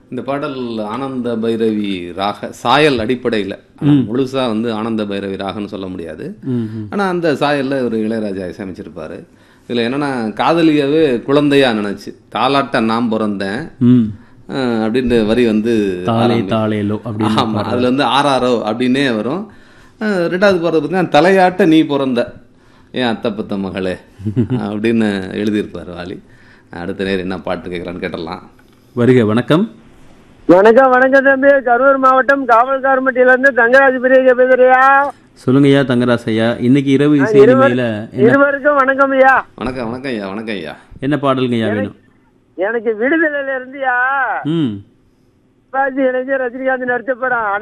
இந்த பாடல் ஆனந்த பைரவி ராக சாயல் அடிப்படையில் முழுசா வந்து ஆனந்த பைரவி ராகன்னு சொல்ல முடியாது ம் ம். ஆனா அந்த சாயல்ல ஒரு இளையராஜா இசையமைச்சிருப்பாரு இதுல என்னன்னா காதலியாவே குழந்தையா நினைச்சு தாலாட்ட நான் பிறந்தேன் ம் அஹ் அப்படின்ற வரி வந்து தாலே தாலேலோ அப்படின்னு ஆமா அதுல வந்து ஆறாரோ அப்படின்னே வரும் அஹ் ரெண்டாவது பாடுறது பார்த்தீங்கன்னா தலையாட்ட நீ பிறந்த ஏன் அத்தை பத்த மகளே அப்படின்னு எழுதியிருப்பார் வாலி அடுத்த நேரம் என்ன பாட்டு கேட்கலான்னு கேட்டலாம் வருக வணக்கம் வணக்கம் வணக்கம் தம்பி கரூர் மாவட்டம் காவல்காரம்பட்டியில இருந்து தங்கராஜ் பிரியா பேசுறியா சொல்லுங்கய்யா தங்கராஸ் ஐயா இன்னைக்கு இரவு இசை இனிமையில என்ன இருவருக்கும் வணக்கம் ஐயா வணக்கம் வணக்கம் ஐயா வணக்கம் ஐயா என்ன பாடலுங்கய்யா வேணும் எனக்கு விடுதலையில இருந்தியா ம் சிவாஜி இணைஞ்சு ரஜினிகாந்த் நடிச்ச படம் அட